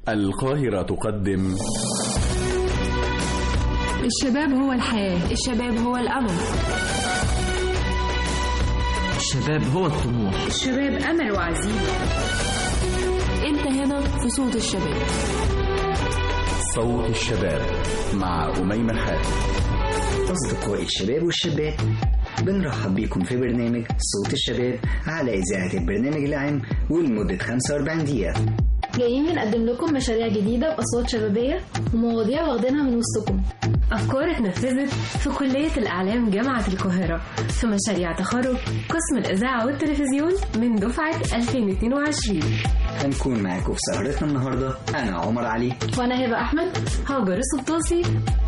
القاهرة تقدم الشباب هو الحياة الشباب هو الأمل الشباب هو الطموح الشباب أمل وعزيمة أنت هنا في صوت الشباب صوت الشباب مع أميمة حاتم أصدقائي الشباب والشابات بنرحب بيكم في برنامج صوت الشباب على إذاعة البرنامج العام ولمدة 45 دقيقة جايين بنقدم لكم مشاريع جديدة بأصوات شبابية ومواضيع واخدينها من وسطكم أفكار اتنفذت في كلية الإعلام جامعة القاهرة في مشاريع تخرج قسم الإذاعة والتلفزيون من دفعة 2022 هنكون معاكم في سهرتنا النهاردة أنا عمر علي وأنا هبة أحمد هاجر السبطاسي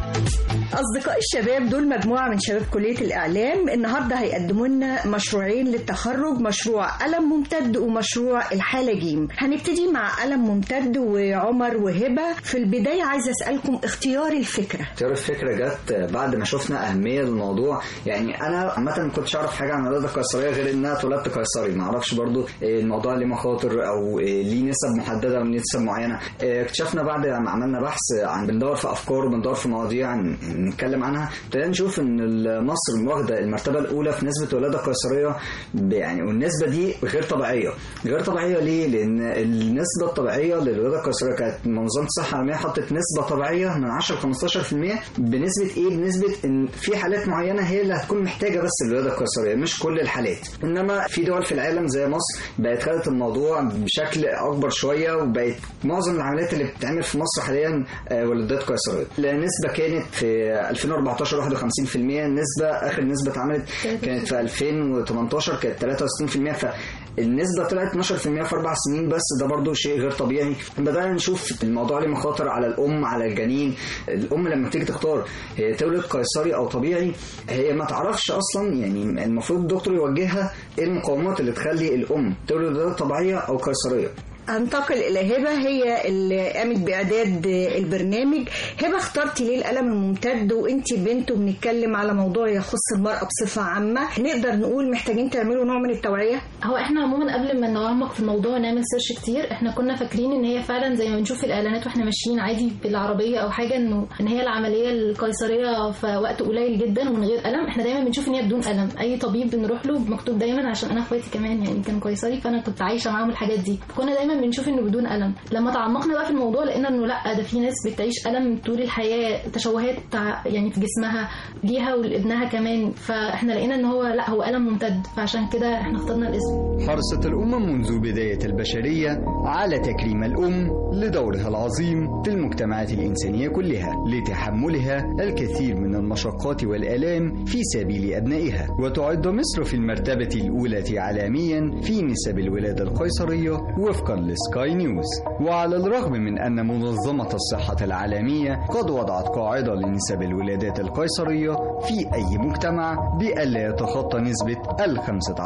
أصدقاء الشباب دول مجموعة من شباب كلية الإعلام النهاردة هيقدموا لنا مشروعين للتخرج مشروع قلم ممتد ومشروع الحالة جيم هنبتدي مع قلم ممتد وعمر وهبة في البداية عايزة أسألكم اختيار الفكرة اختيار الفكرة جت بعد ما شفنا أهمية الموضوع يعني أنا عامة ما كنتش أعرف حاجة عن الولادة القيصرية غير إن أنا اتولدت قيصري ما أعرفش برضو الموضوع ليه مخاطر أو ليه نسب محددة ونسب معينة اكتشفنا بعد ما عملنا بحث عن بندور في أفكار وبندور في مواضيع نتكلم عنها ابتدينا نشوف ان مصر واخده المرتبه الاولى في نسبه ولاده قيصريه يعني والنسبه دي غير طبيعيه غير طبيعيه ليه لان النسبه الطبيعيه للولاده القيصريه كانت منظمه الصحه العالميه حطت نسبه طبيعيه من 10 ل 15% بنسبه ايه بنسبه ان في حالات معينه هي اللي هتكون محتاجه بس الولاده القيصريه مش كل الحالات انما في دول في العالم زي مصر بقت خدت الموضوع بشكل اكبر شويه وبقت معظم العمليات اللي بتتعمل في مصر حاليا ولادات قيصريه النسبه كانت في 2014 51% النسبة آخر نسبة اتعملت كانت في 2018 كانت 63% فالنسبة طلعت 12% في أربع سنين بس ده برضو شيء غير طبيعي بدأنا نشوف الموضوع ليه مخاطر على الأم على الجنين الأم لما تيجي تختار هي تولد قيصري أو طبيعي هي ما تعرفش أصلا يعني المفروض الدكتور يوجهها إيه المقومات اللي تخلي الأم تولد طبيعية أو قيصرية هنتقل إلى هبة هي اللي قامت بإعداد البرنامج هبة اخترتي ليه القلم الممتد وانت بنت وبنتكلم على موضوع يخص المرأة بصفة عامة نقدر نقول محتاجين تعملوا نوع من التوعية هو احنا عموما قبل ما نعمق في الموضوع ونعمل سيرش كتير احنا كنا فاكرين ان هي فعلا زي ما بنشوف في الاعلانات واحنا ماشيين عادي بالعربية او حاجة انه ان هي العملية القيصرية في وقت قليل جدا ومن غير قلم احنا دايما بنشوف ان هي بدون قلم اي طبيب بنروح له مكتوب دايما عشان انا اخواتي كمان يعني كانوا قيصري فانا كنت عايشة معاهم الحاجات دي كنا دايما بنشوف انه بدون قلم لما تعمقنا بقى في الموضوع لقينا انه لا ده في ناس بتعيش الم طول الحياه تشوهات يعني في جسمها ليها ولابنها كمان فاحنا لقينا ان هو لا هو الم ممتد فعشان كده احنا اخترنا الاسم حرصت الامم منذ بدايه البشريه على تكريم الام لدورها العظيم في المجتمعات الانسانيه كلها لتحملها الكثير من المشقات والالام في سبيل ابنائها وتعد مصر في المرتبه الاولى عالميا في نسب الولاده القيصريه وفقا لسكاي نيوز وعلى الرغم من أن منظمة الصحة العالمية قد وضعت قاعدة لنسب الولادات القيصرية في أي مجتمع بألا يتخطى نسبة ال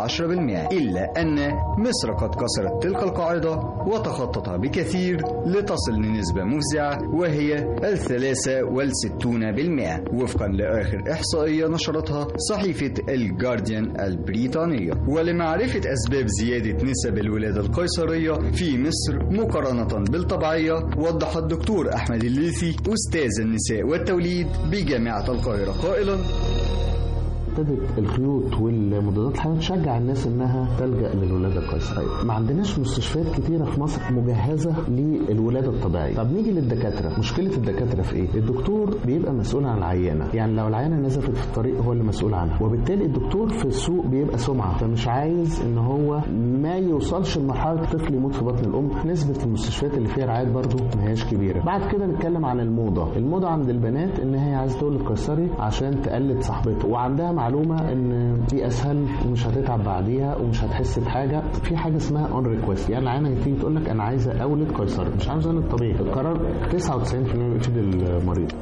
15% إلا أن مصر قد كسرت تلك القاعدة وتخطتها بكثير لتصل لنسبة مفزعة وهي الثلاثة والستون بالمئة وفقا لآخر إحصائية نشرتها صحيفة الجارديان البريطانية ولمعرفة أسباب زيادة نسب الولادة القيصرية في مصر مقارنة بالطبيعية وضح الدكتور أحمد الليثي أستاذ النساء والتوليد بجامعة القاهرة قائلا ابتدت الخيوط والمضادات الحيويه تشجع الناس انها تلجا للولاده القيصريه ما عندناش مستشفيات كتيره في مصر مجهزه للولاده الطبيعيه طب نيجي للدكاتره مشكله الدكاتره في ايه الدكتور بيبقى مسؤول عن العيانه يعني لو العيانه نزفت في الطريق هو اللي مسؤول عنها وبالتالي الدكتور في السوق بيبقى سمعه فمش عايز ان هو ما يوصلش لمرحله الطفل يموت في بطن الام نسبه المستشفيات اللي فيها رعايه برضو ما هياش كبيره بعد كده نتكلم عن الموضه الموضه عند البنات ان هي عايزه تولد قيصري عشان تقلد صاحبتها وعندها معلومه ان دي اسهل ومش هتتعب بعديها ومش هتحس بحاجه في حاجه اسمها اون ريكويست يعني العيانه تيجي تقول لك انا عايزه اولد قيصري مش عاوزه اولد طبيعي القرار 99% بيفيد المريض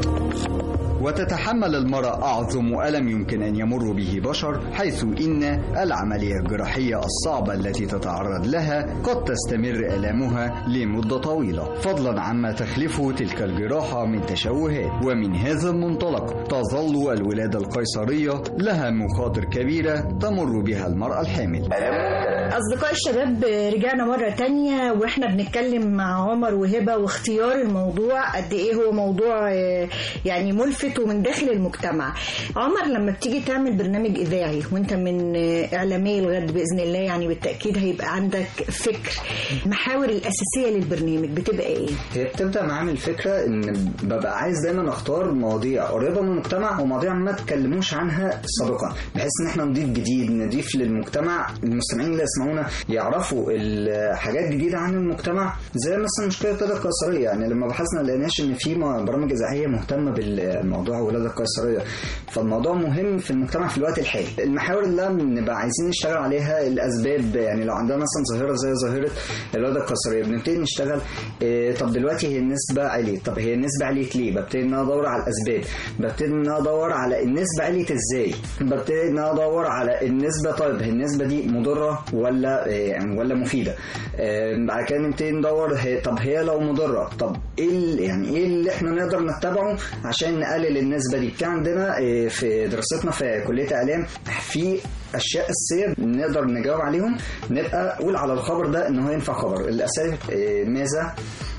وتتحمل المرأة أعظم ألم يمكن أن يمر به بشر حيث إن العملية الجراحية الصعبة التي تتعرض لها قد تستمر آلامها لمدة طويلة فضلا عما تخلفه تلك الجراحة من تشوهات ومن هذا المنطلق تظل الولادة القيصرية لها مخاطر كبيرة تمر بها المرأة الحامل ألم أصدقاء الشباب رجعنا مرة تانية وإحنا بنتكلم مع عمر وهبة واختيار الموضوع قد إيه هو موضوع آه، يعني ملفت ومن داخل المجتمع عمر لما بتيجي تعمل برنامج إذاعي وأنت من آه، إعلامي الغد بإذن الله يعني بالتأكيد هيبقى عندك فكر المحاور الأساسية للبرنامج بتبقى إيه؟ هي بتبدا معايا من الفكره ان ببقى عايز دايما اختار مواضيع قريبه من المجتمع ومواضيع ما تكلموش عنها سابقا بحيث ان احنا نضيف جديد نضيف للمجتمع المستمعين اللي يسمعونا يعرفوا الحاجات جديده عن المجتمع زي مثلا مشكله الولاده القيصريه يعني لما بحثنا لقيناش ان في م- برامج اذاعيه مهتمه بالموضوع الولاده القيصريه فالموضوع مهم في المجتمع في الوقت الحالي المحاور اللي بنبقى عايزين نشتغل عليها الاسباب يعني لو عندنا مثلا ظاهره زي ظاهره الولاده القيصريه بنبتدي نشتغل إيه طب دلوقتي هي النسبه عليت طب هي النسبه عليت ليه ببتدي ان انا ادور على الاسباب ببتدي ان انا ادور على النسبه عليت ازاي ببتدي ان انا ادور على النسبه طيب هي النسبه دي مضره ولا إيه ولا مفيده إيه بعد كده نبتدي ندور هي طب هي لو مضره طب ايه ال- يعني ايه اللي احنا نقدر نتبعه عشان نقلل النسبه دي في عندنا إيه في دراستنا في كليه اعلام في اشياء اساسيه نقدر نجاوب عليهم نبقى قول على الخبر ده ان هو ينفع خبر الاسئله إيه، ماذا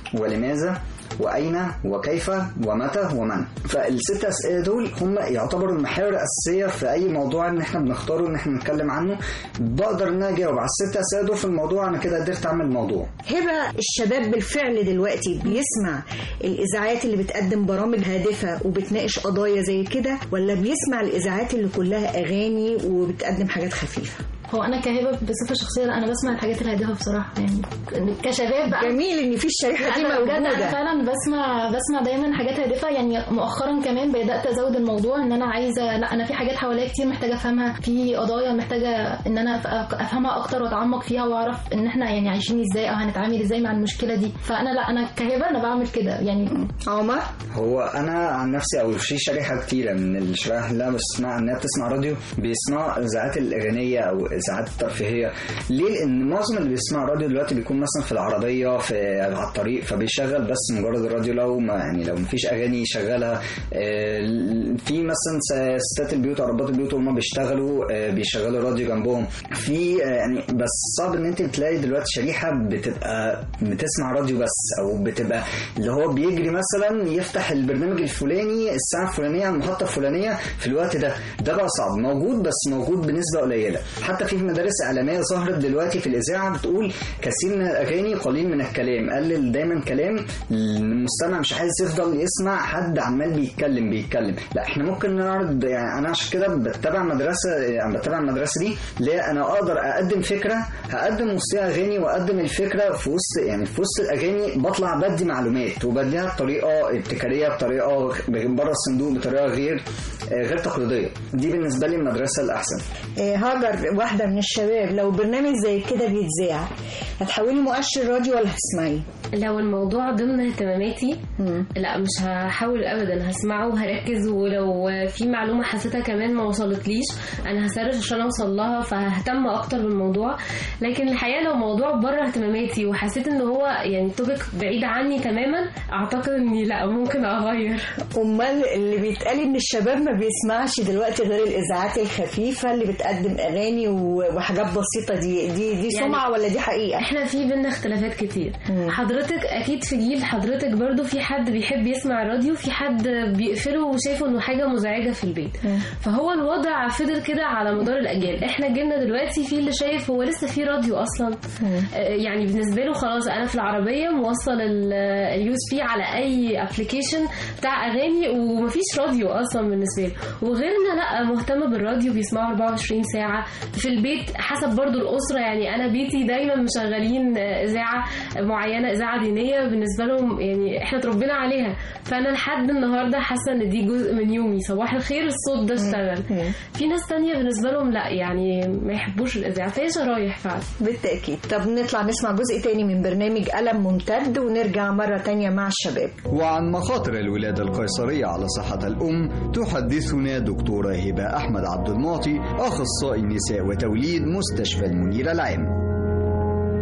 ولماذا واين وكيف ومتى ومن فالست اسئله دول هم يعتبروا المحاور الاساسيه في اي موضوع ان احنا بنختاره ان احنا نتكلم عنه بقدر ان انا اجاوب على الست اسئله دول في الموضوع انا كده قدرت اعمل موضوع هبة الشباب بالفعل دلوقتي بيسمع الإذاعات اللي بتقدم برامج هادفة وبتناقش قضايا زي كده ولا بيسمع الإذاعات اللي كلها أغاني وبتقدم حاجات خفيفة هو انا كهبه بصفه شخصيه لا انا بسمع الحاجات الهادفه بصراحه يعني كشباب بقى جميل إن في الشريحة دي انا بجد انا موجودة فعلا بسمع بسمع دايما حاجات هادفه يعني مؤخرا كمان بدات ازود الموضوع ان انا عايزه لا انا في حاجات حواليا كتير محتاجه افهمها في قضايا محتاجه ان انا أف- افهمها اكتر واتعمق فيها واعرف ان احنا يعني عايشين ازاي او هنتعامل ازاي مع المشكله دي فانا لا انا كهبه انا بعمل كده يعني عمر هو انا عن نفسي او في شريحه كتيره من الشرائح اللي انا بسمع انها بتسمع راديو بيسمعوا الاذاعات الاغانيه او الاذاعات الترفيهيه ليه لان معظم اللي بيسمع راديو دلوقتي بيكون مثلا في العربيه في على الطريق فبيشغل بس مجرد الراديو لو ما يعني لو مفيش اغاني يشغلها آه، في مثلا س- ستات البيوت او ربات البيوت وهم بيشتغلوا آه، بيشغلوا راديو جنبهم في آه، يعني بس صعب ان انت تلاقي دلوقتي شريحه بتبقى بتسمع راديو بس او بتبقى اللي هو بيجري مثلا يفتح البرنامج الفلاني الساعه الفلانيه على المحطه الفلانيه في الوقت ده ده بقى صعب موجود بس موجود بنسبه قليله حتى في مدارس اعلاميه ظهرت دلوقتي في الاذاعه بتقول كثير من الاغاني قليل من الكلام قلل دايما كلام المستمع مش عايز يفضل يسمع حد عمال بيتكلم بيتكلم لا احنا ممكن نعرض يعني انا عشان كده بتابع مدرسه يعني بتابع المدرسه دي ليه انا اقدر اقدم فكره هقدم وسطها اغاني واقدم الفكره في وسط يعني في وسط الاغاني بطلع بدي معلومات وبديها بطريقه ابتكاريه بطريقه بره الصندوق بطريقه غير غير تقليديه دي بالنسبه لي المدرسه الاحسن آه، هاجر واحدة من الشباب لو برنامج زي كده بيتذاع هتحولي مؤشر راديو ولا هتسمعيه؟ لو الموضوع ضمن اهتماماتي لا مش هحاول ابدا هسمعه وهركز ولو في معلومه حسيتها كمان ما وصلتليش انا هسرش عشان اوصل لها فههتم اكتر بالموضوع لكن الحقيقه لو موضوع بره اهتماماتي وحسيت ان هو يعني توبك بعيد عني تماما اعتقد اني لا ممكن اغير امال اللي بيتقال ان الشباب ما بيسمعش دلوقتي غير الاذاعات الخفيفه اللي بتقدم اغاني و- وحاجات بسيطه دي دي دي سمعه ولا دي حقيقه احنا في بينا اختلافات كتير حضرتك اكيد في جيل حضرتك برضو في حد بيحب يسمع الراديو في حد بيقفله وشايفه انه حاجه مزعجه في البيت فهو الوضع فضل كده على مدار الاجيال احنا جيلنا دلوقتي في اللي شايف هو لسه في راديو اصلا آه، يعني بالنسبه له خلاص انا في العربيه موصل اليو اس بي على اي ابلكيشن بتاع اغاني ومفيش راديو اصلا بالنسبه له وغيرنا لا مهتم بالراديو بيسمعوا 24 ساعه في البيت حسب برضو الاسره يعني انا بيتي دايما مشغلين اذاعه معينه اذاعه دينيه بالنسبه لهم يعني احنا اتربينا عليها فانا لحد النهارده حاسه ان دي جزء من يومي صباح الخير الصوت ده اشتغل في ناس تانية بالنسبه لهم لا يعني ما يحبوش الاذاعه فهي شرايح فعلا بالتاكيد طب نطلع نسمع جزء تاني من برنامج ألم ممتد ونرجع مره تانية مع الشباب وعن مخاطر الولادة القيصرية على صحة الأم تحدثنا دكتورة هبة أحمد عبد المعطي أخصائي نساء وتوليد مستشفى المنيرة العام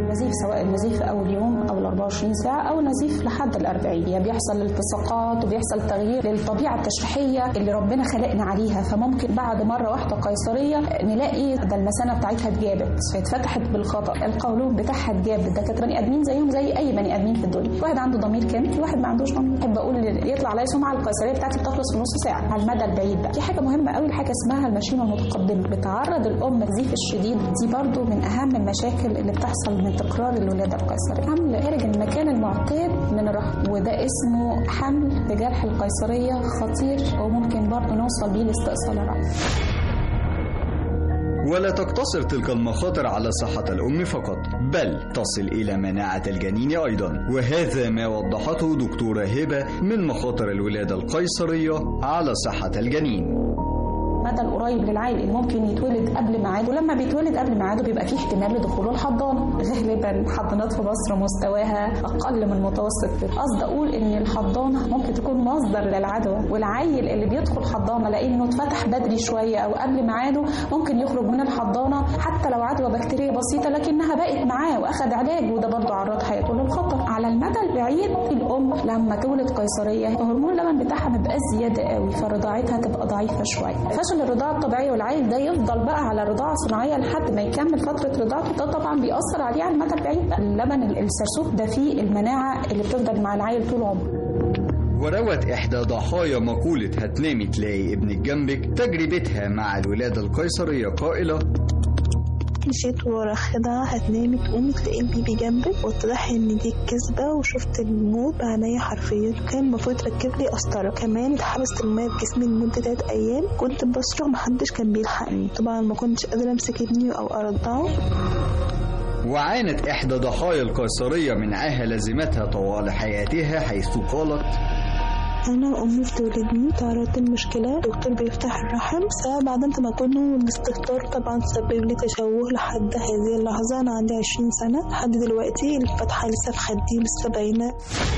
النزيف سواء النزيف في اول يوم او ال 24 ساعه او النزيف لحد ال 40 يعني بيحصل التصاقات وبيحصل تغيير للطبيعه التشريحيه اللي ربنا خلقنا عليها فممكن بعد مره واحده قيصريه نلاقي ده المثانه بتاعتها اتجابت فاتفتحت بالخطا القولون بتاعها اتجاب ده كانت بني ادمين زيهم زي اي بني ادمين في الدنيا واحد عنده ضمير كامل في واحد ما عندوش ضمير احب اقول يطلع عليا سمعه القيصريه بتاعتي بتخلص في نص ساعه على المدى البعيد بقى في حاجه مهمه قوي حاجه اسمها المشيمه المتقدمه بتعرض الام للنزيف الشديد دي برضو من اهم المشاكل اللي بتحصل من تكرار الولاده القيصريه حمل خارج المكان المعتاد من الرحم وده اسمه حمل بجرح القيصريه خطير وممكن برضو نوصل بيه لاستئصال الرحم ولا تقتصر تلك المخاطر على صحة الأم فقط بل تصل إلى مناعة الجنين أيضا وهذا ما وضحته دكتورة هبة من مخاطر الولادة القيصرية على صحة الجنين المدى القريب للعيل اللي ممكن يتولد قبل ميعاده ولما بيتولد قبل ميعاده بيبقى فيه احتمال لدخوله الحضانه غالبا الحضانات في مصر مستواها اقل من المتوسط قصد اقول ان الحضانه ممكن تكون مصدر للعدوى والعيل اللي بيدخل حضانه لانه اتفتح بدري شويه او قبل ميعاده ممكن يخرج من الحضانه حتى لو عدوى بكتيريه بسيطه لكنها بقت معاه واخد علاج وده برضه عرض حياته للخطر على المدى البعيد الام لما تولد قيصريه هرمون اللبن بتاعها ما بيبقاش زياده قوي فرضاعتها تبقى ضعيفه شويه فشل الرضاعه الطبيعيه والعيل ده يفضل بقى على رضاعه صناعيه لحد ما يكمل فتره رضاعته ده طبعا بيأثر عليه على المدى البعيد بقى اللبن السرسوب ده فيه المناعه اللي بتفضل مع العيل طول عمره وروت إحدى ضحايا مقولة هتنامي تلاقي ابنك جنبك تجربتها مع الولادة القيصرية قائلة مشيت ورا خدعة هتنامي تقومي تلاقي البيبي جنبك واتضح ان دي الكذبة وشفت الموت بعينيا حرفيا كان المفروض تركب لي قسطرة كمان اتحبست المية في جسمي لمدة تلات أيام كنت بصرخ محدش كان بيلحقني طبعا ما كنتش قادرة أمسك ابني أو أرضعه وعانت إحدى ضحايا القيصرية من عاهة لازمتها طوال حياتها حيث قالت أنا أمي بتولدني تعرضت المشكلة الدكتور بيفتح الرحم ساعة بعد ما كنا الاستهتار طبعا سبب لي تشوه لحد هذه اللحظة أنا عندي عشرين سنة لحد دلوقتي الفتحة لسه في خدي لسه باينة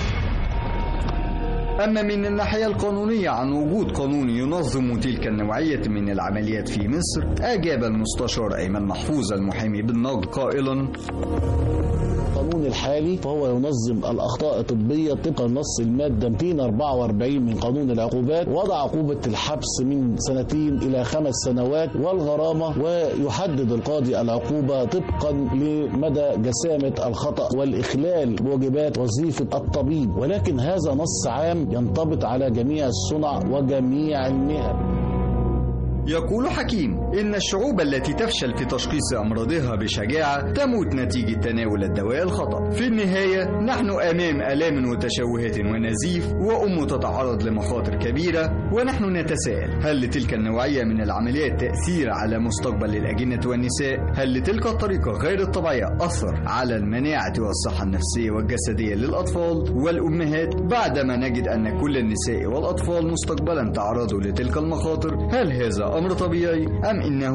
أما من الناحية القانونية عن وجود قانون ينظم تلك النوعية من العمليات في مصر أجاب المستشار أيمن محفوظ المحامي بالنقد قائلا القانون الحالي فهو ينظم الأخطاء الطبية طبقا نص المادة 244 من قانون العقوبات وضع عقوبة الحبس من سنتين إلى خمس سنوات والغرامة ويحدد القاضي العقوبة طبقا لمدى جسامة الخطأ والإخلال بواجبات وظيفة الطبيب ولكن هذا نص عام ينطبق على جميع الصنع وجميع المهن يقول حكيم إن الشعوب التي تفشل في تشخيص أمراضها بشجاعة تموت نتيجة تناول الدواء الخطأ في النهاية نحن أمام آلام وتشوهات ونزيف وأم تتعرض لمخاطر كبيرة ونحن نتساءل هل لتلك النوعية من العمليات تأثير على مستقبل الأجنة والنساء؟ هل لتلك الطريقة غير الطبيعية أثر على المناعة والصحة النفسية والجسدية للأطفال والأمهات بعدما نجد أن كل النساء والأطفال مستقبلا تعرضوا لتلك المخاطر هل هذا أمر طبيعي أم إنه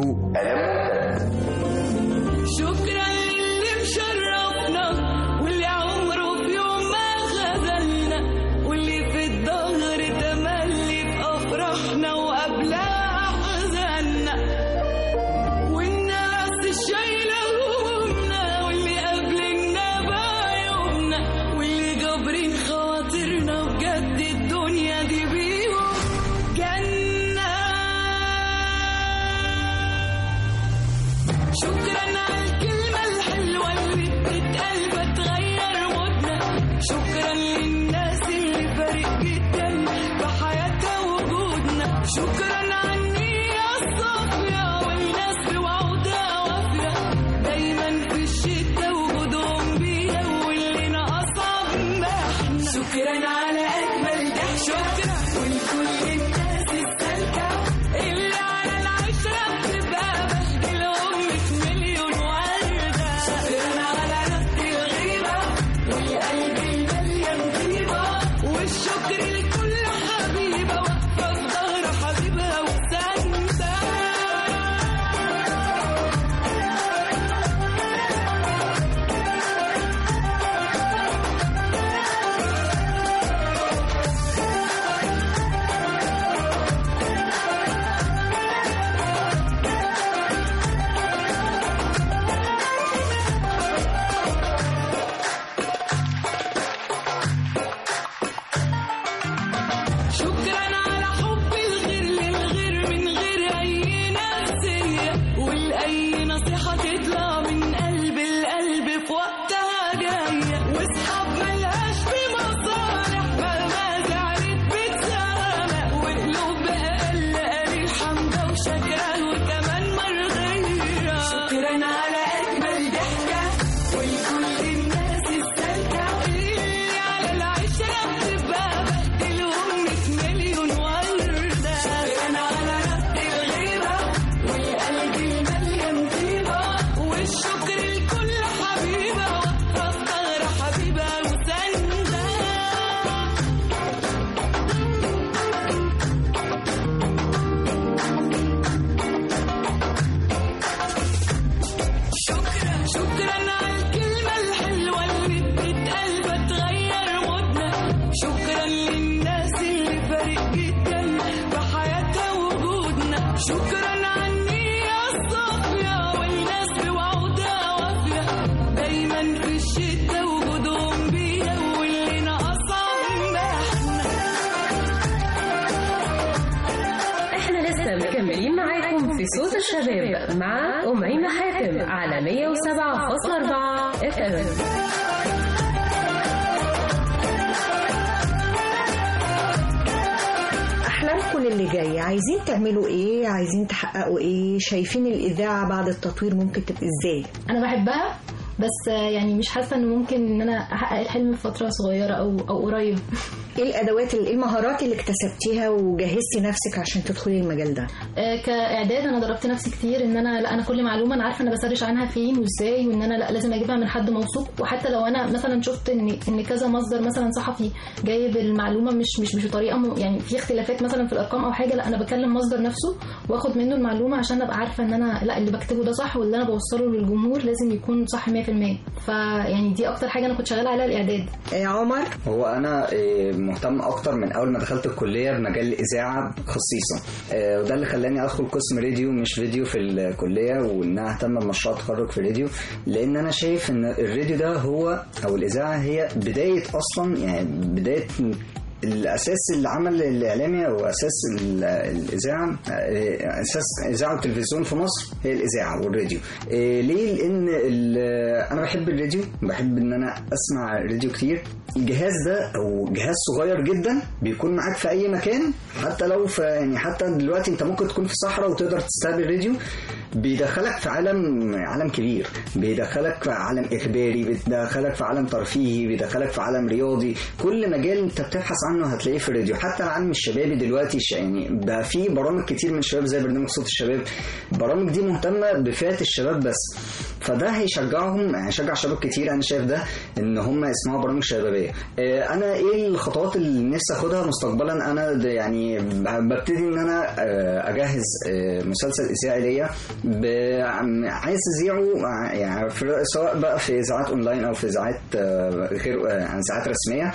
شكرا للي مشرفنا واللي عمره في يوم ما خذلنا واللي في الظهر تملي في أفراحنا وقبلها أحزاننا والناس الشايلة همومنا واللي قابلنا بعيوبنا واللي جابرين خواطرنا بجد الدنيا دي بيهم جنة شكرا على الكلمة الحلوة اللي بتتقال بتغير مودنا شكرا للناس اللي فارق جدا في حياتها وجودنا شكرا على النية الصافية والناس بوعودها وافية دايما في الشتا وجودهم بينا واللي أصعب ما احنا شكرا على أجمل ضحك شكرا ولكل الناس السالكة اللي على العشرة بتبقى بشكلهم في مليون وردة شكرا على رد الغيبة والقلب المليان طيبة والشكر لكل حبيبة واقفة في ظهر حبيبها وساندة في صوت الشباب مع أميمة حاتم على 107.4 اف ام أحلامكم اللي جاية عايزين تعملوا إيه عايزين تحققوا إيه شايفين الإذاعة بعد التطوير ممكن تبقى إزاي انا بحبها بس يعني مش حاسه انه ممكن ان انا احقق الحلم في فتره صغيره او او قريب ايه الادوات ايه المهارات اللي اكتسبتيها وجهزتي نفسك عشان تدخلي المجال ده آه، كاعداد انا ضربت نفسي كتير ان انا لا انا كل معلومه انا عارفه انا بسرش عنها فين وازاي وان انا لا لازم اجيبها من حد موثوق وحتى لو انا مثلا شفت ان ان كذا مصدر مثلا صحفي جايب المعلومه مش مش مش بطريقه م- يعني في اختلافات مثلا في الارقام او حاجه لا انا بكلم مصدر نفسه واخد منه المعلومه عشان ابقى عارفه ان انا لا اللي بكتبه ده صح واللي انا بوصله للجمهور لازم يكون صح 100% فيعني دي اكتر حاجه انا كنت شغاله عليها الاعداد عمر هو انا آه، مهتم اكتر من اول ما دخلت الكليه بمجال الاذاعه خصيصا آه، وده اللي خلاني ادخل قسم راديو مش فيديو في الكليه وان انا اهتم بمشروع التخرج في الراديو لان انا شايف ان الراديو ده هو او الاذاعه هي بدايه اصلا يعني بدايه الاساس العمل الاعلامي او اساس ال- الاذاعه آه، اساس اذاعه والتلفزيون في مصر هي الاذاعه والراديو آه، ليه لان ال- انا بحب الراديو بحب ان انا اسمع راديو كتير الجهاز ده او جهاز صغير جدا بيكون معاك في اي مكان حتى لو في يعني حتى دلوقتي انت ممكن تكون في صحراء وتقدر تستقبل راديو بيدخلك في عالم عالم كبير بيدخلك في عالم اخباري بيدخلك في عالم ترفيهي بيدخلك في عالم رياضي كل مجال انت بتبحث عنه هتلاقيه في الراديو حتى العالم الشبابي دلوقتي ش- يعني بقى في برامج كتير من الشباب زي برنامج صوت الشباب البرامج دي مهتمه بفئه الشباب بس فده هيشجعهم هيشجع شباب كتير انا شايف ده ان هم يسمعوا برامج شبابيه آه، انا ايه الخطوات اللي نفسي اخدها مستقبلا انا ده يعني ببتدي ان انا آه، اجهز آه، مسلسل اذاعي ليا ب- عم- عايز اذيعه مع- يعني في- سواء بقى في اذاعات اونلاين او في اذاعات آه، غير آه، اذاعات رسميه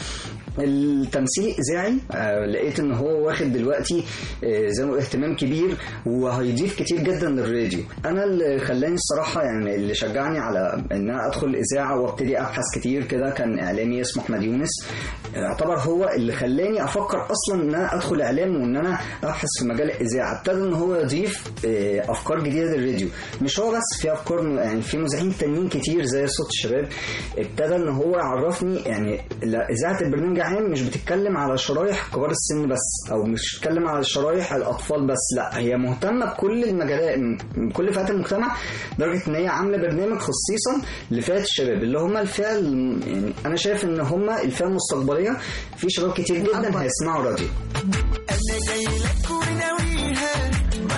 التمثيل اذاعي آه، لقيت ان هو واخد دلوقتي آه، زي ما بقول اهتمام كبير وهيضيف كتير جدا للراديو انا اللي خلاني الصراحه يعني اللي شجعني على ان انا ادخل الاذاعه وابتدي ابحث كتير كده كان اعلامي اسمه احمد يونس يعتبر هو اللي خلاني افكر اصلا ان انا ادخل اعلام وان انا ابحث في مجال الاذاعه ابتدى ان هو يضيف آه، افكار جديده للراديو مش هو بس في افكار يعني في مذيعين تانيين كتير زي صوت الشباب ابتدى ان هو يعرفني يعني لا، اذاعه البرنامج عام مش بتتكلم على شرايح كبار السن بس او مش بتتكلم على شرايح الاطفال بس لا هي مهتمه بكل المجالات بكل فئات المجتمع لدرجه ان هي عامله برنامج خصيصا لفئه الشباب اللي هم الفئه الم- يعني انا شايف ان هم الفئه المستقبليه في شباب كتير جدا هيسمعوا راديو انا جاي لك وناويها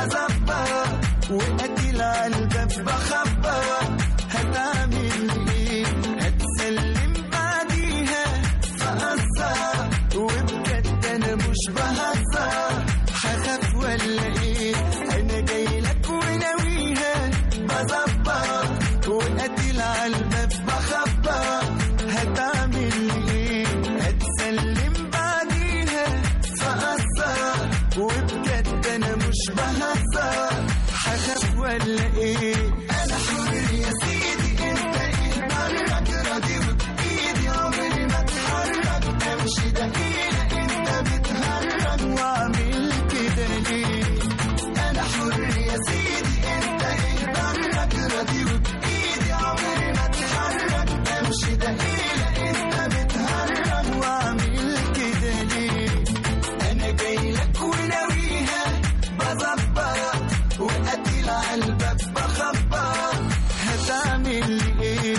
بظبط وقتل على الباب بخبط هتعمل ايه هتسلم بعديها فقصر وبجد انا مش بهزر هخاف ولا ايه انا جاي لك وناويها بظبط وقتل على الباب بخبط هتعمل ايه هتسلم بعديها فقصر وبجد انا مش بهزر هخاف ولا ايه انا حر يا سيدي انت ايه ضرك راضي وبايدي عمري ما اتحرك امشي دقيقة انت بتهرج واعمل كده ليه انا حر يا سيدي انت ايه ضرك راضي وبايدي عمري ما اتحرك امشي دقيقة انت بتهرج واعمل كده ليه انا جاي لك وناويها بظبط وقتل على الباب بخبط هتعمل ايه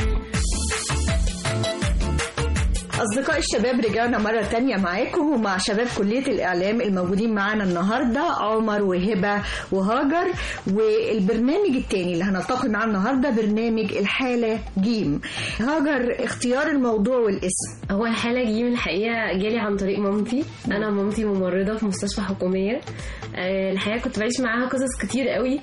أصدقاء الشباب رجعنا مرة تانية معاكم ومع شباب كلية الإعلام الموجودين معانا النهاردة عمر وهبة وهاجر والبرنامج التاني اللي هنلتقي معاه النهاردة برنامج الحالة جيم هاجر اختيار الموضوع والاسم هو الحالة جيم الحقيقة جالي عن طريق مامتي أنا مامتي ممرضة في مستشفى حكومية آه، الحقيقة كنت بعيش معاها قصص كتير قوي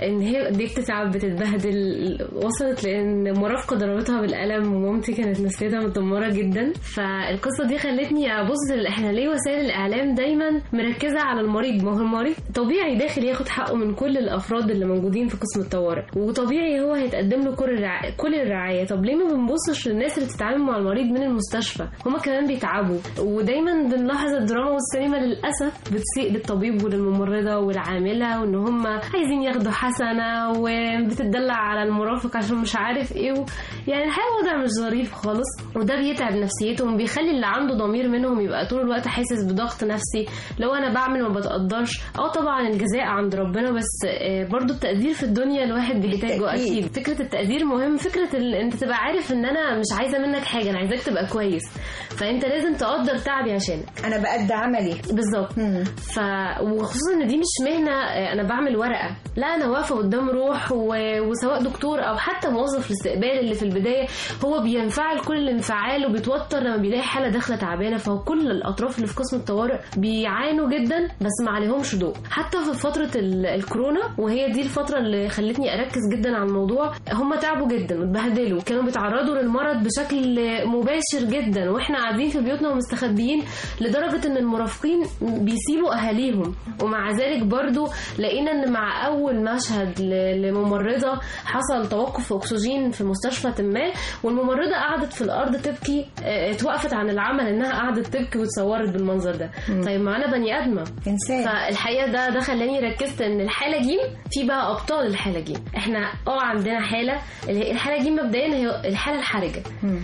ان هي قد ايه بتتعب بتتبهدل وصلت لان مرافقه ضربتها بالقلم ومامتي كانت نفسيتها متدمره جدا فالقصه دي خلتني ابص ل- احنا ليه وسائل الاعلام دايما مركزه على المريض ما هو المريض طبيعي داخل ياخد حقه من كل الافراد اللي موجودين في قسم الطوارئ وطبيعي هو هيتقدم له كل الرعاية كل الرعايه طب ليه ما بنبصش للناس اللي بتتعامل مع المريض من المستشفى هما كمان بيتعبوا ودايما بنلاحظ الدراما والسينما للاسف بتسيء للطبيب وللممرضه والعامله وان هم عايزين ياخدوا حسنه وبتدلع على المرافق عشان مش عارف ايه و... يعني الحقيقه وضع مش ظريف خالص وده بيتعب نفسيتهم بيخلي اللي عنده ضمير منهم يبقى طول الوقت حاسس بضغط نفسي لو انا بعمل ما بتقدرش اه طبعا الجزاء عند ربنا بس آه، برضو التقدير في الدنيا الواحد بيحتاجه بالتأكيد. اكيد فكره التقدير مهم فكره ال... انت تبقى عارف ان انا مش عايزه منك حاجه انا عايزاك تبقى كويس فانت لازم تقدر تعبي عشانك انا بأدي عملي بالظبط ف وخصوصا ان دي مش مهنه آه، انا بعمل ورقه لا انا واقفه قدام روح و... وسواء دكتور او حتى موظف الاستقبال اللي في البدايه هو بينفعل كل الانفعال وبيتوتر لما بيلاقي حاله داخله تعبانه فهو كل الاطراف اللي في قسم الطوارئ بيعانوا جدا بس ما عليهمش ضوء حتى في فتره ال... الكورونا وهي دي الفتره اللي خلتني اركز جدا على الموضوع هم تعبوا جدا واتبهدلوا كانوا بيتعرضوا للمرض بشكل مباشر جدا واحنا قاعدين في بيوتنا ومستخبيين لدرجه ان المرافقين بيسيبوا اهاليهم ومع ذلك برضو لقينا ان مع اول مشهد ل- لممرضه حصل توقف اكسجين في مستشفى ما والممرضه قعدت في الارض تبكي اه، اتوقفت عن العمل انها قعدت تبكي وتصورت بالمنظر ده طيب ما انا بني ادمه انسان فالحقيقه ده ده خلاني ركزت ان الحاله جيم في بقى ابطال الحاله جيم احنا اه عندنا حاله اللي هي الحاله جيم مبدئيا هي الحاله الحرجه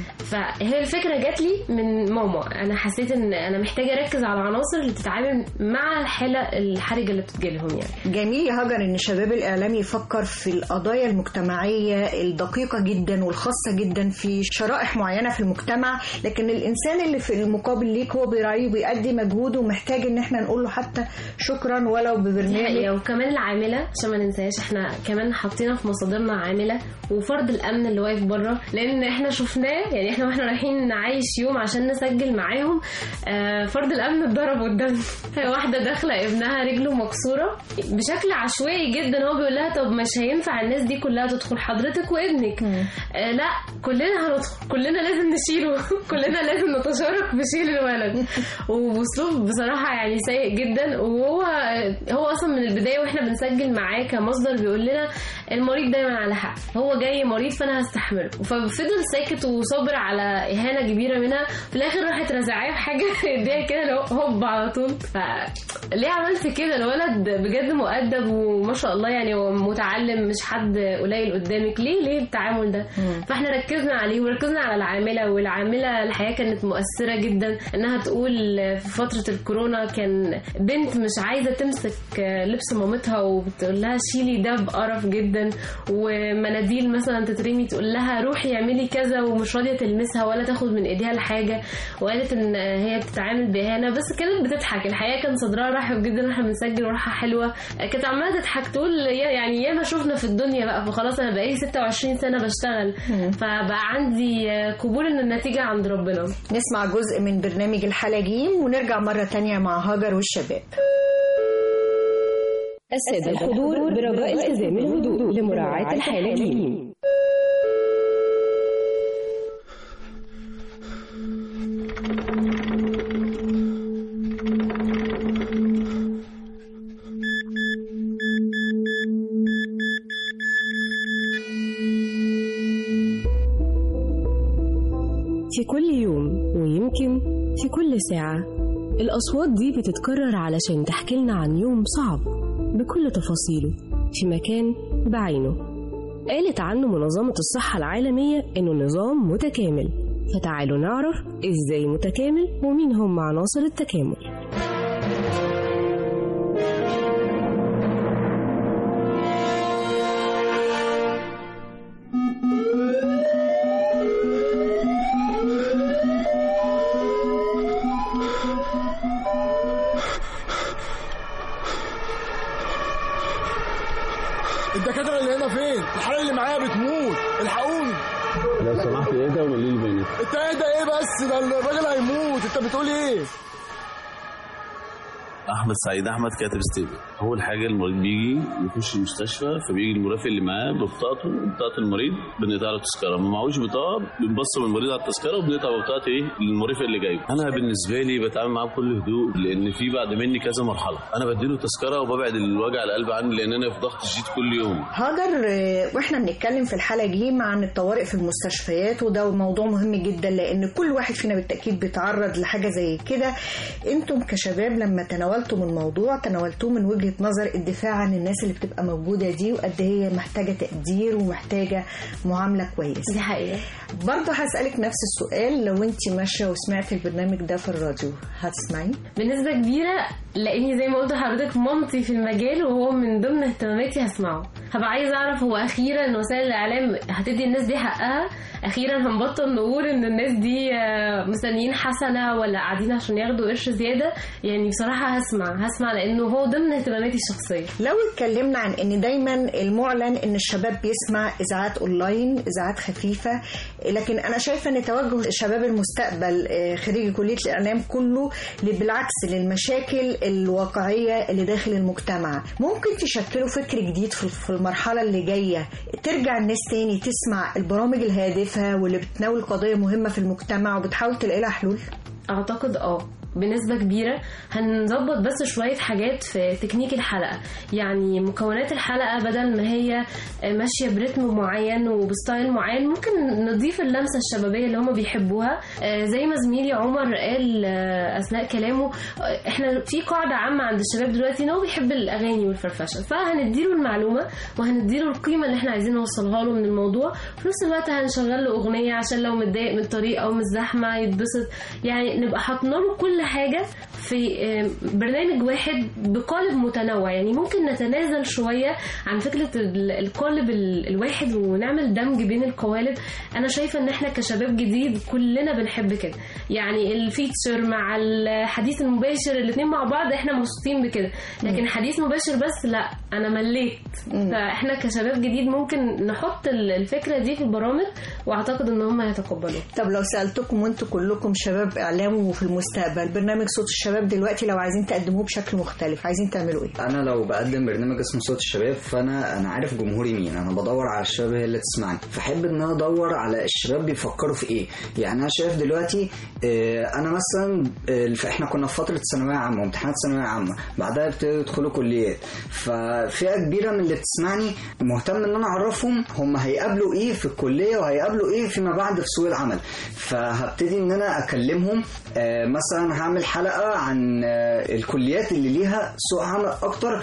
فهي الفكره جات لي من ماما انا حسيت ان انا محتاجه اركز على العناصر اللي بتتعامل مع الحاله الحرجه اللي بتجيلهم يعني جميل يا هاجر ان شباب الاعلام يفكر في القضايا المجتمعيه الدقيقه جدا والخاصه جدا في شرائح معينه في المجتمع لكن الانسان اللي في المقابل ليك هو بيراعيه وبيأدي مجهود ومحتاج ان احنا نقول له حتى شكرا ولو دي ببرنامج حقيقة وكمان العاملة عشان ما ننساش احنا كمان حاطين في مصادرنا عاملة وفرد الأمن اللي واقف بره لأن احنا شفناه يعني احنا واحنا رايحين نعيش يوم عشان نسجل معاهم آه، فرد الأمن اتضرب قدام هي واحدة داخلة ابنها رجله مكسورة بشكل عشوائي جدا هو بيقول لها طب مش هينفع الناس دي كلها تدخل حضرتك وابنك آه لا كلنا هندخل كلنا لازم نشيله كلنا لازم نتشارك في شيل الولد وباسلوب بصراحه يعني سيء جدا وهو هو اصلا من البدايه واحنا بنسجل معاه كمصدر بيقول لنا المريض دايما على حق هو جاي مريض فانا هستحمله ففضل ساكت وصابر على اهانه كبيره منها في الاخر راحت رزعاه بحاجه ايديها كده اللي هو هوب على طول ف ليه عملت كده الولد بجد مؤدب وما شاء الله يعني هو متعلم مش حد قليل قدامك ليه ليه التعامل ده فاحنا ركزنا عليه وركزنا على العامله والعامله الحقيقه كانت مؤثره جدا انها تقول في فتره الكورونا كان بنت مش عايزه تمسك لبس مامتها وبتقول لها شيلي ده بقرف جدا ومناديل مثلا تترمي تقول لها روحي اعملي كذا ومش راضيه تلمسها ولا تاخد من ايديها الحاجه وقالت ان هي بتتعامل باهانه بس كانت بتضحك الحقيقه كان صدرها رحب جدا واحنا بنسجل وروحها حلوه كانت عماله تضحك تقول يا- يعني ياما شفنا في الدنيا بقى فخلاص انا بقالي 26 سنه بشتغل فبقى عندي قبول ان النتيجه عند ربنا نسمع جزء من برنامج الحالة جيم ونرجع مرة تانية مع هاجر والشباب السادة الحضور برجاء التزام الهدوء لمراعاة الحالة جيم في كل يوم ويمكن في كل ساعة الأصوات دي بتتكرر علشان تحكي لنا عن يوم صعب بكل تفاصيله في مكان بعينه قالت عنه منظمة الصحة العالمية إنه نظام متكامل فتعالوا نعرف إزاي متكامل ومين هم عناصر التكامل الدكاتره اللي هنا فين الحاله اللي معايا بتموت الحقوني لو سمحت ايه ده وقولي لي بيانات انت ايه ده ايه بس ده الراجل هيموت انت بتقول ايه احمد سعيد احمد كاتب ستيبل اول حاجه المريض بيجي يخش المستشفى فبيجي المرافق اللي معاه ببطاقته بطاقه المريض بنقطع له تذكره ما معهوش بطاقه بنبصم المريض على التذكره وبنقطع بطاقه ايه للمرافق اللي جاي انا بالنسبه لي بتعامل معاه بكل هدوء لان في بعد مني كذا مرحله انا بديله تذكره وببعد الوجع القلب عني لان انا في ضغط شديد كل يوم هاجر آه، واحنا بنتكلم في الحلقه دي عن الطوارئ في المستشفيات وده موضوع مهم جدا لان كل واحد فينا بالتاكيد بيتعرض لحاجه زي كده انتم كشباب لما تناولتم الموضوع تناولتوه من وجهه نظر الدفاع عن الناس اللي بتبقى موجوده دي وقد هي محتاجه تقدير ومحتاجه معامله كويسه دي حقيقه برضه هسالك نفس السؤال لو انت ماشيه وسمعت البرنامج ده في الراديو هتسمعيه بنسبة كبيرة لأني زي ما قلت لحضرتك مامتي في المجال وهو من ضمن اهتماماتي هسمعه هبقى عايزة أعرف هو أخيرا وسائل الإعلام هتدي الناس دي حقها أخيرا هنبطل نقول إن الناس دي آه، مستنيين حسنة ولا قاعدين عشان ياخدوا قرش زيادة يعني بصراحة هسمع هسمع لأنه هو ضمن اهتماماتي الشخصية لو اتكلمنا عن ان دايما المعلن ان الشباب بيسمع اذاعات اونلاين اذاعات خفيفه لكن انا شايفه ان توجه شباب المستقبل آه، خريجي كليه الاعلام كله ل- بالعكس للمشاكل الواقعيه اللي داخل المجتمع ممكن تشكلوا فكر جديد في في المرحله اللي جايه ترجع الناس تاني تسمع البرامج الهادفه واللي بتناول قضايا مهمه في المجتمع وبتحاول تلاقي لها حلول اعتقد اه بنسبة كبيرة هنظبط بس شوية حاجات في تكنيك الحلقة يعني مكونات الحلقة بدل ما هي ماشية برتم معين وبستايل معين ممكن نضيف اللمسة الشبابية اللي هما بيحبوها آه، زي ما زميلي عمر قال آه، أثناء كلامه آه، احنا في قاعدة عامة عند الشباب دلوقتي ان هو بيحب الأغاني والفرفشة فهنديله المعلومة وهنديله القيمة اللي احنا عايزين نوصلها له من الموضوع في نفس الوقت هنشغل له أغنية عشان لو متضايق من الطريق أو من الزحمة يتبسط يعني نبقى حاطين له كل حاجة في آه، برنامج واحد بقالب متنوع يعني ممكن نتنازل شوية عن فكرة ال- القالب ال- الواحد ونعمل دمج بين القوالب أنا شايفة إن إحنا كشباب جديد كلنا بنحب كده يعني الفيتشر مع الحديث المباشر الاتنين مع بعض إحنا مبسوطين بكده لكن حديث مباشر بس لا أنا مليت فإحنا كشباب جديد ممكن نحط ال- الفكرة دي في البرامج وأعتقد إن هم يتقبلوها طب لو سألتكم وانتوا كلكم شباب إعلام وفي المستقبل برنامج صوت الشباب دلوقتي لو عايزين تقدموه بشكل مختلف عايزين تعملوا ايه؟ انا لو بقدم برنامج اسمه صوت الشباب فانا انا عارف جمهوري مين انا بدور على الشباب هي اللي تسمعني فاحب ان انا ادور على الشباب بيفكروا في ايه يعني انا شايف دلوقتي آه، انا مثلا آه، احنا كنا في فتره ثانويه عامه وامتحانات ثانويه عامه بعدها ابتدوا يدخلوا كليات ففئه كبيره من اللي بتسمعني مهتم ان انا اعرفهم هم هيقابلوا ايه في الكليه وهيقابلوا ايه فيما بعد في سوق العمل فهبتدي ان انا اكلمهم آه، مثلا هعمل حلقه عن آه، الكليات اللي ليها سوق عمل اكتر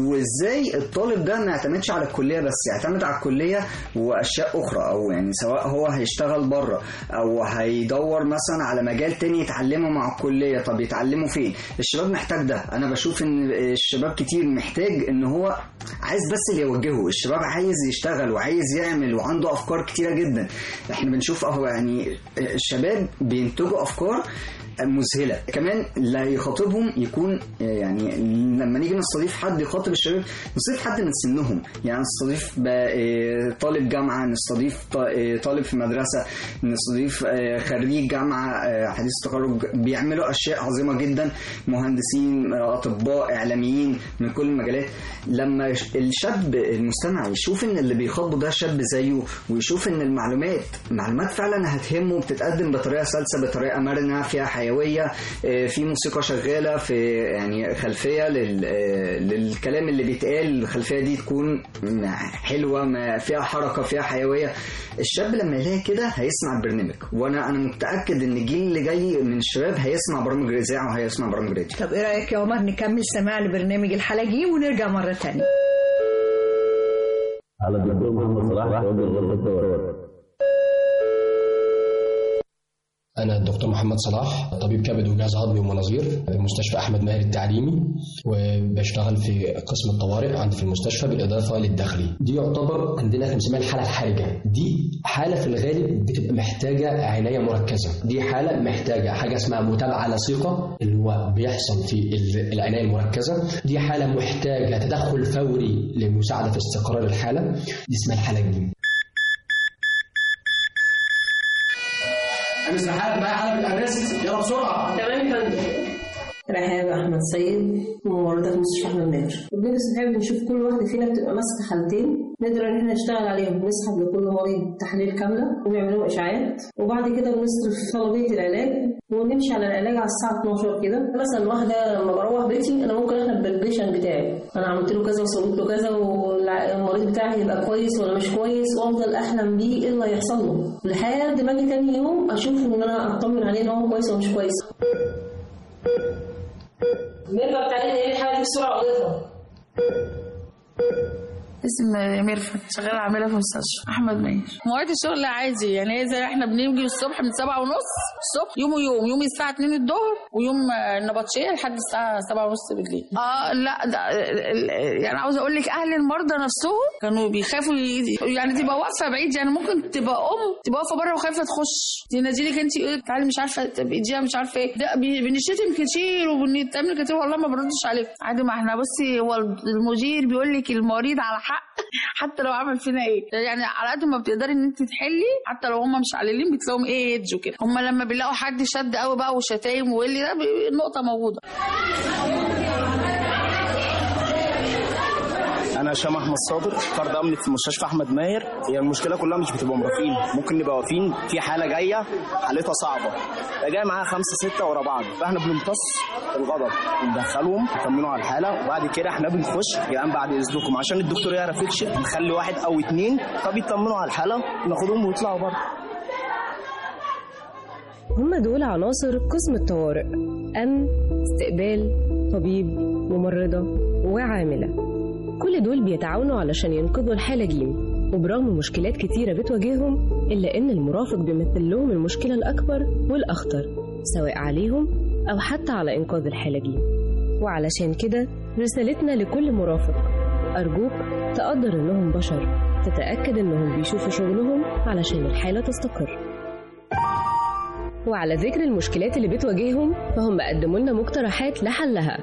وازاي الطالب ده ما يعتمدش على الكليه بس يعتمد على الكليه واشياء اخرى او يعني سواء هو هيشتغل بره او هيدور مثلا على مجال تاني يتعلمه مع الكليه طب يتعلمه فين الشباب محتاج ده انا بشوف ان الشباب كتير محتاج ان هو عايز بس اللي يوجهه الشباب عايز يشتغل وعايز يعمل وعنده افكار كتيره جدا احنا بنشوف اهو يعني الشباب بينتجوا افكار مذهله كمان اللي هيخاطبهم يكون يعني لما نيجي نستضيف حد يخاطب الشباب نستضيف حد من سنهم يعني نستضيف بقى طالب جامعه نستضيف طالب في مدرسه نستضيف خريج جامعه حديث التخرج بيعملوا اشياء عظيمه جدا مهندسين اطباء اعلاميين من كل المجالات لما الشاب المستمع يشوف ان اللي بيخاطبه ده شاب زيه ويشوف ان المعلومات معلومات فعلا هتهمه بتتقدم بطريقه سلسه بطريقه مرنه فيها حيويه في موسيقى شغاله في يعني خلفيه للكلام اللي بيتقال الخلفيه دي تكون حلوه ما فيها حركه فيها حيويه الشاب لما يلاقي كده هيسمع البرنامج وانا انا متاكد ان الجيل اللي جاي من الشباب هيسمع برامج الاذاعه وهيسمع برامج راديو طب ايه رايك يا عمر نكمل سماع لبرنامج الحلقي ونرجع مره ثانيه على الدكتور محمد صلاح توجه غرفه الطوارئ أنا الدكتور محمد صلاح طبيب كبد وجهاز هضمي ومناظير في مستشفى أحمد ماهر التعليمي وبشتغل في قسم الطوارئ عندي في المستشفى بالإضافة للداخلي دي يعتبر عندنا احنا بنسميها الحالة الحرجة دي حالة في الغالب بتبقى محتاجة عناية مركزة دي حالة محتاجة حاجة اسمها متابعة لصيقة اللي هو بيحصل في العناية المركزة دي حالة محتاجة تدخل فوري للمساعدة في استقرار الحالة دي اسمها الحالة الجديدة مستر حالة معايا حالة من الأرست يلا بسرعة تمام يا فندم رحاب احمد سيد ممرضه في مستشفى احمد ماهر بنبقى صحيح بنشوف كل واحده فينا بتبقى ماسكه حالتين نقدر ان احنا نشتغل عليهم نسحب لكل مريض تحاليل كامله ونعمل لهم اشعاعات وبعد كده بنصرف طلبيه العلاج ونمشي على العلاج على الساعه 12 كده مثلا واحده لما بروح بيتي انا ممكن احنا بالبيشن بتاعي انا عملت له كذا وسويت له كذا والمريض بتاعي هيبقى كويس ولا مش كويس وافضل احلم بيه ايه اللي هيحصل له لحد ما اجي تاني يوم اشوف ان انا اطمن عليه ان هو كويس ولا مش كويس نرجع تعالي نقل الحاله دي بسرعه وقضيتها اسم ميرفت شغالة عاملة في مستشفى أحمد ماهر مواعيد الشغل عادي يعني هي زي احنا بنيجي الصبح من سبعة ونص الصبح يوم ويوم يوم الساعة 2 الظهر ويوم النبطشية لحد الساعة سبعة ونص بالليل اه لا ده يعني عاوزة أقول لك أهل المرضى نفسهم كانوا بيخافوا ي- يعني تبقى واقفة بعيد يعني ممكن تبقى أم تبقى واقفة بره وخايفة تخش تنادي لك أنت إيه تعالي مش عارفة تبقي اديها مش عارفة إيه ده بي- بنشتم كتير وبنتعمل كتير والله ما بردش عليك عادي ما احنا بصي هو المدير بيقول لك المريض على حق حتى لو عمل فينا ايه يعني على قد ما بتقدري ان انت تحلي حتى لو هم مش عليلين بتلاقيهم ايه يدجوا كده هم لما بيلاقوا حد شد قوي بقى وشتايم واللي ده بي- النقطه موجوده انا هشام احمد صابر فرد امن في مستشفى احمد ماهر هي المشكله كلها مش بتبقى مرافقين ممكن نبقى واقفين في حاله جايه حالتها صعبه ده جاي معاها خمسه سته ورا بعض فاحنا بنمتص الغضب وندخلهم نطمنوا على الحاله وبعد كده احنا بنخش يا جدعان بعد اذنكم عشان الدكتور يعرف يكشف نخلي واحد او اتنين فبيطمنوا على الحاله ناخدهم ويطلعوا بره هم دول عناصر قسم الطوارئ أمن استقبال طبيب ممرضة وعاملة كل دول بيتعاونوا علشان ينقذوا الحالة جيم وبرغم مشكلات كتيرة بتواجههم إلا إن المرافق بيمثل لهم المشكلة الأكبر والأخطر سواء عليهم أو حتى على إنقاذ الحالة جيم وعلشان كده رسالتنا لكل مرافق أرجوك تقدر إنهم بشر تتأكد إنهم بيشوفوا شغلهم علشان الحالة تستقر وعلى ذكر المشكلات اللي بتواجههم فهم قدموا لنا مقترحات لحلها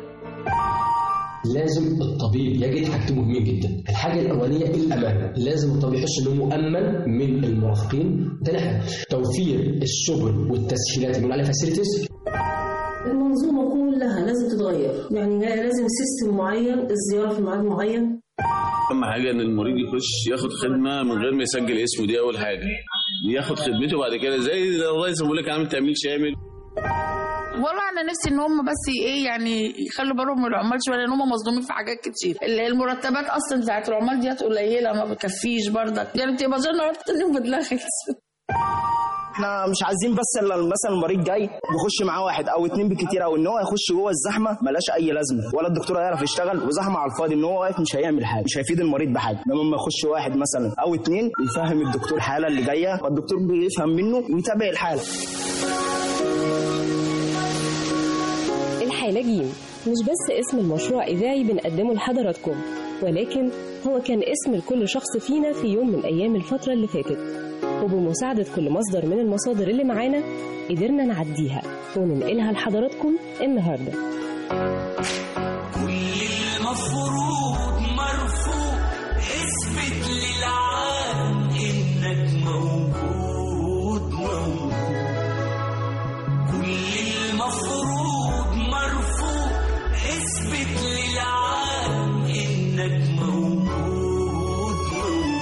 لازم الطبيب يجد حاجتين مهمين جدا الحاجه الاولانيه الامان لازم الطبيب يحس انه مؤمن من المرافقين تاني حاجه توفير السبل والتسهيلات اللي بنقول عليها فاسيلتيز المنظومه كلها لازم تتغير يعني لازم سيستم معين الزياره في ميعاد معين اهم حاجه ان المريض يخش ياخد خدمه من غير ما يسجل اسمه دي اول حاجه ياخد خدمته بعد كده زي الرئيس بيقول لك عامل تامين شامل والله انا نفسي ان هم بس ايه يعني يخلوا بالهم من العمال شويه لان هم مظلومين في حاجات كتير ال- المرتبات اصلا بتاعت العمال ديت قليله ما بتكفيش برضك يعني بتبقى جنة تاني بدماغك احنا مش عايزين بس الا مثلا المريض جاي بيخش معاه واحد او اتنين بالكتير او ان هو يخش جوه الزحمه ملاش اي لازمه ولا الدكتور هيعرف يشتغل وزحمه على الفاضي ان هو واقف مش هيعمل حاجه مش هيفيد المريض بحاجه انما لما يخش واحد مثلا او اتنين يفهم الدكتور الحاله اللي جايه فالدكتور بيفهم منه ويتابع الحاله الحالة جيم مش بس اسم المشروع إذاعي بنقدمه لحضراتكم ولكن هو كان اسم لكل شخص فينا في يوم من أيام الفترة اللي فاتت وبمساعدة كل مصدر من المصادر اللي معانا قدرنا نعديها وننقلها لحضراتكم النهارده المفروض مرفوع اثبت للعالم انك موجود موجود كل المفروض مرفوع اثبت للعالم انك موجود موجود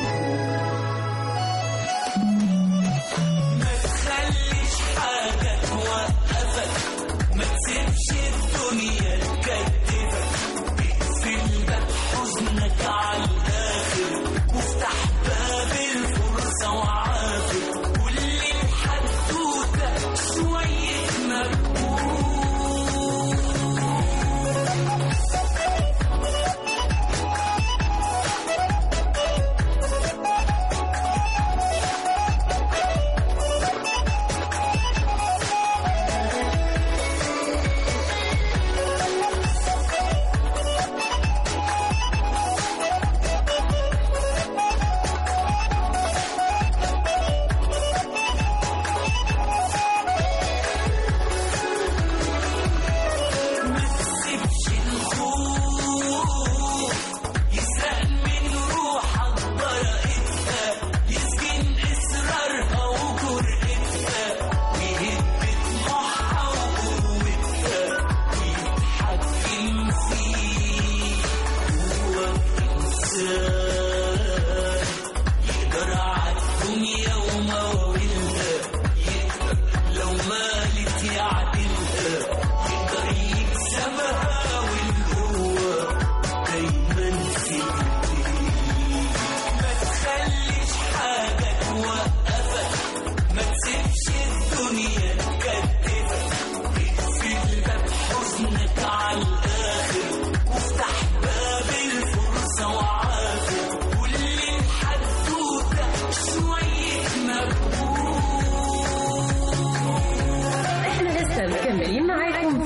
ما تخليش حاجة توقفك ما تسيبش الدنيا تكتفك اقفل باب حزنك على الآخر وافتح باب الفرصة وعافر كل الحدوتة شوية مجهود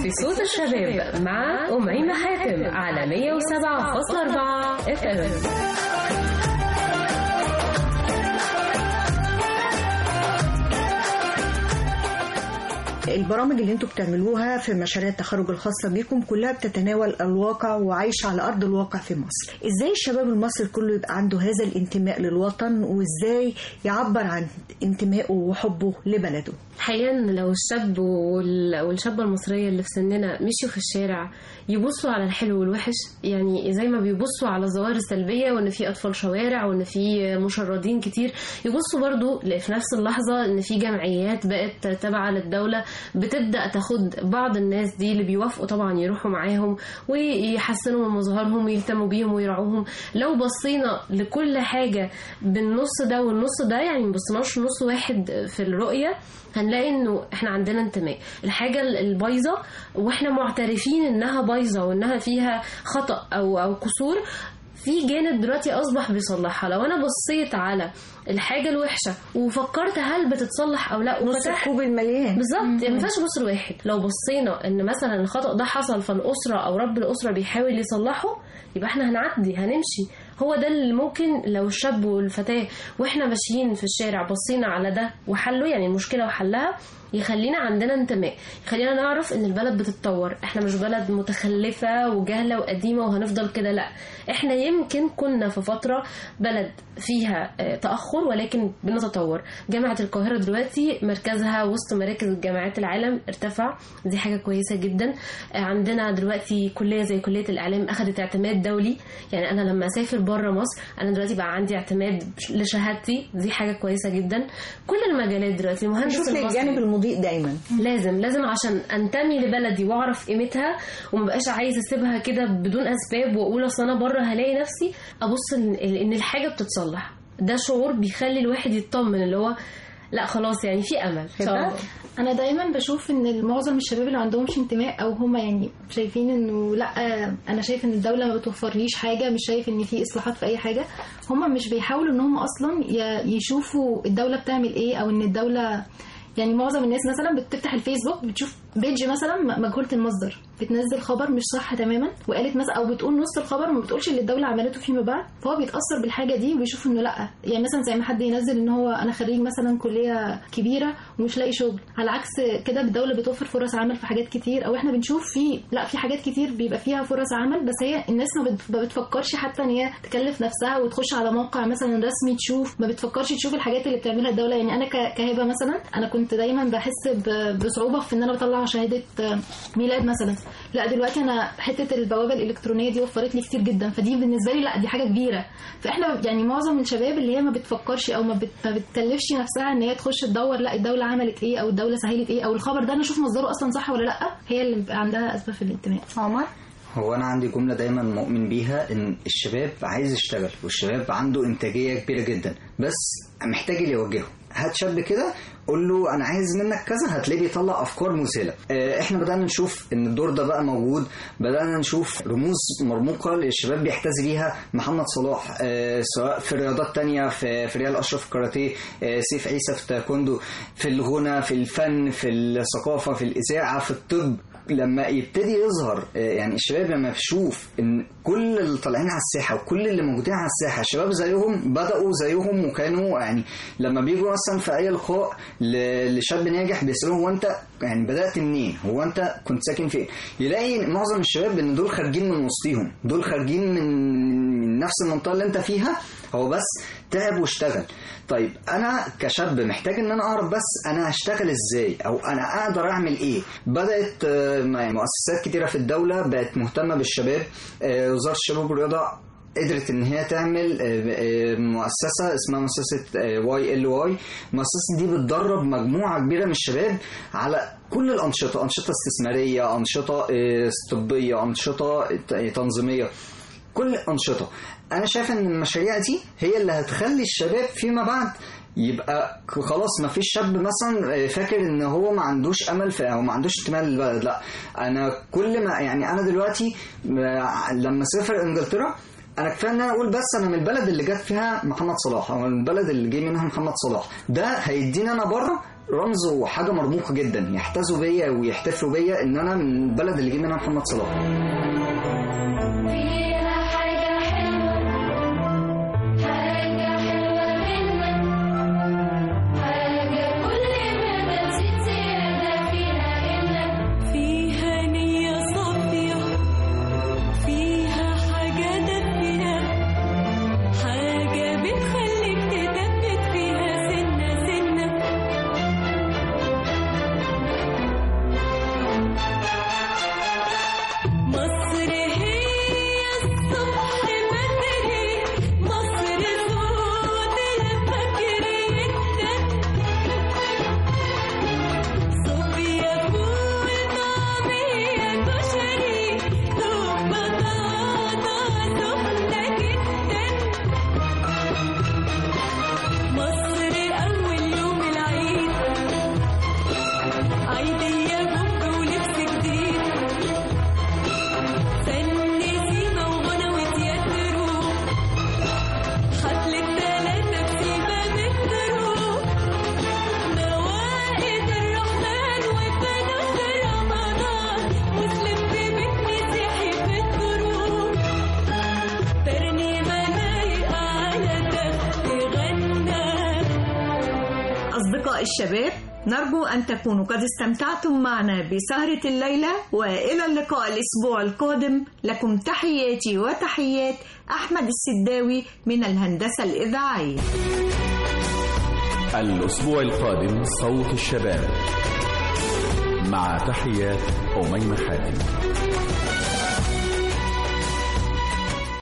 في صوت الشباب مع أميمة حاتم على 107.4 اف ام البرامج اللي انتوا بتعملوها في مشاريع التخرج الخاصة بيكم كلها بتتناول الواقع وعايشة على أرض الواقع في مصر ازاي الشباب المصري كله يبقى عنده هذا الانتماء للوطن وازاي يعبر عن انتمائه وحبه لبلده حقيقة لو الشاب وال- والشابة المصرية اللي في سننا مشيوا في الشارع يبصوا على الحلو والوحش يعني زي ما بيبصوا على الظواهر السلبية وان في اطفال شوارع وان في مشردين كتير يبصوا برضو ل- في نفس اللحظة ان في جمعيات بقت تابعة للدولة بتبدأ تاخد بعض الناس دي اللي بيوافقوا طبعا يروحوا معاهم ويحسنوا من مظهرهم ويهتموا بيهم ويرعوهم لو بصينا لكل حاجة بالنص ده والنص ده يعني مبصناش نص واحد في الرؤية هنلاقي انه احنا عندنا انتماء الحاجة البايظة واحنا معترفين انها بايظة وانها فيها خطأ او او قصور في جانب دلوقتي اصبح بيصلحها لو انا بصيت على الحاجه الوحشه وفكرت هل بتتصلح او لا نص وفتحت الكوب المليان بالظبط يعني ما ينفعش بص لواحد لو بصينا ان مثلا الخطا ده حصل فالاسره او رب الاسره بيحاول يصلحه يبقى احنا هنعدي هنمشي هو ده اللي ممكن لو الشاب والفتاه واحنا ماشيين في الشارع بصينا على ده وحله يعني المشكله وحلها يخلينا عندنا انتماء يخلينا نعرف ان البلد بتتطور احنا مش بلد متخلفه وجهله وقديمه وهنفضل كده لا احنا يمكن كنا في فتره بلد فيها آه، تاخر ولكن بنتطور جامعه القاهره دلوقتي مركزها وسط مراكز جامعات العالم ارتفع دي حاجه كويسه جدا آه، عندنا دلوقتي كليه زي كليه الاعلام اخذت اعتماد دولي يعني انا لما اسافر بره مصر انا دلوقتي بقى عندي اعتماد لشهادتي دي حاجه كويسه جدا كل المجالات دلوقتي المهندس نشوف المصري الجانب المضيء دايما لازم لازم عشان انتمي لبلدي واعرف قيمتها وما بقاش عايز اسيبها كده بدون اسباب واقول اصل انا بره هلاقي نفسي ابص ان إن الحاجه بتتصلح ده شعور بيخلي الواحد يطمن اللي هو لا خلاص يعني في امل ان شاء الله انا دايما بشوف ان معظم الشباب اللي عندهمش انتماء او هم يعني شايفين انه لا انا شايف ان الدوله ما بتوفرليش حاجه مش شايف ان في اصلاحات في اي حاجه هم مش بيحاولوا ان هم اصلا ي- يشوفوا الدوله بتعمل ايه او ان الدوله يعني معظم الناس مثلا بتفتح الفيسبوك بتشوف بيج مثلا م- مجهوله المصدر بتنزل خبر مش صح تماما وقالت مثلا او بتقول نص الخبر ما بتقولش اللي الدوله عملته فيما بعد فهو بيتاثر بالحاجه دي وبيشوف انه لا يعني مثلا زي ما حد ينزل ان هو انا خريج مثلا كليه كبيره ومش لاقي شغل على عكس كده الدوله بتوفر فرص عمل في حاجات كتير او احنا بنشوف في لا في حاجات كتير بيبقى فيها فرص عمل بس هي الناس ما بت- ما بتفكرش حتى ان هي تكلف نفسها وتخش على موقع مثلا رسمي تشوف ما بتفكرش تشوف الحاجات اللي بتعملها الدوله يعني انا ك- كهبه مثلا انا كنت دايما بحس ب- بصعوبه في ان انا بطلع شهاده آه، ميلاد مثلا لا دلوقتي انا حته البوابه الالكترونيه دي وفرت لي كتير جدا فدي بالنسبه لي لا دي حاجه كبيره فاحنا يعني معظم الشباب اللي هي ما بتفكرش او ما, بت... ما بتكلفش نفسها ان هي تخش تدور لا الدوله عملت ايه او الدوله سهلت ايه او الخبر ده انا اشوف مصدره اصلا صح ولا لا هي اللي بيبقى عندها اسباب في الانتماء عمر هو انا عندي جمله دايما مؤمن بيها ان الشباب عايز يشتغل والشباب عنده انتاجيه كبيره جدا بس محتاج اللي يوجهه هات شاب كده قول له انا عايز منك كذا هتلاقيه بيطلع افكار مذهله آه، احنا بدانا نشوف ان الدور ده بقى موجود بدانا نشوف رموز مرموقه للشباب بيحتذي بيها محمد صلاح آه، سواء في رياضات تانية في في ريال اشرف الكاراتيه آه، سيف عيسى في التايكوندو في الغنى في الفن في الثقافه في الاذاعه في الطب لما يبتدي يظهر آه، يعني الشباب لما يشوف ان كل اللي طالعين على الساحه وكل اللي موجودين على الساحه شباب زيهم بداوا زيهم وكانوا يعني لما بيجوا مثلا في اي لقاء ل- لشاب ناجح بيسالوه هو انت يعني بدات منين؟ هو انت كنت ساكن فين؟ يلاقي معظم الشباب ان دول خارجين من وسطيهم، دول خارجين من من نفس المنطقه اللي انت فيها هو بس تعب واشتغل. طيب انا كشاب محتاج ان انا اعرف بس انا هشتغل ازاي او انا اقدر اعمل ايه بدات آه، يعني مؤسسات كتيره في الدوله بقت مهتمه بالشباب آه، وزاره الشباب والرياضه قدرت ان هي تعمل آه، آه، مؤسسه اسمها مؤسسه واي ال واي المؤسسه دي بتدرب مجموعه كبيره من الشباب على كل الانشطه انشطه استثماريه انشطه آه، طبيه انشطه ت- تنظيميه كل انشطه انا شايف ان المشاريع دي هي اللي هتخلي الشباب فيما بعد يبقى ك- خلاص ما فيش شاب مثلا فاكر ان هو ما عندوش امل في او ما عندوش انتماء للبلد لا انا كل ما يعني انا دلوقتي آه، لما اسافر انجلترا انا كفايه ان انا اقول بس انا من البلد اللي جت فيها محمد صلاح او من البلد اللي جه منها محمد صلاح ده هيديني انا بره رمز وحاجه مرموقه جدا يحتذوا بيا ويحتفلوا بيا ان انا من البلد اللي جه منها محمد صلاح فيها حاجة حلوة حاجة حلوة منك حاجة كل ما بتزيد زيادة فيها إنك فيها نية صافية فيها حاجة دافية حاجة بتخليك تثبت فيها سنة سنة مصر هي الصبح بدري مصر صوت الفجر يدك صوفيا فول طعمية كشري دوب بطاطا سخنة جدا مصر أول يوم العيد عيدية بومب ولبس جديد فن سيما وغنى وتياترو حفلة تلاتة بسيما مترو موائد الرحمن وفانوس رمضان مسلم في بيت مسيحي في الدروب ترنيمة لايقة على تخت غنى أصدقاء الشباب نرجو أن تكونوا قد استمتعتم معنا بسهرة الليلة وإلى اللقاء الأسبوع القادم لكم تحياتي وتحيات أحمد السداوي من الهندسة الإذاعية الأسبوع القادم صوت الشباب مع تحيات أميمة حاتم